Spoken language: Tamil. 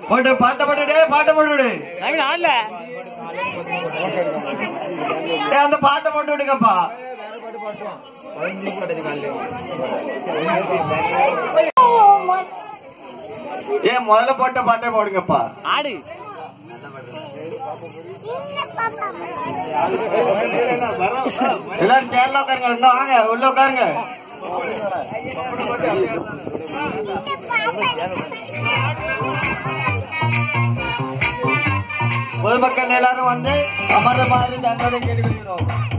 போட்டு பாட்டை போட்டுடு பாட்டை போட்டுடு நவீன் ஆடல ஏய், அந்த பாட்டை போட்டு விடுங்கப்பா ஏன் முதல்ல போட்ட பாட்டை போடுங்கப்பா ஆடு எல்லாரும் சேர்ல உட்காருங்க இங்க வாங்க உள்ள உட்காருங்க பொதுமக்கள் எல்லாரும் வந்து அமர்ற மாதிரி தண்டனை கேட்டுக்கிறோம்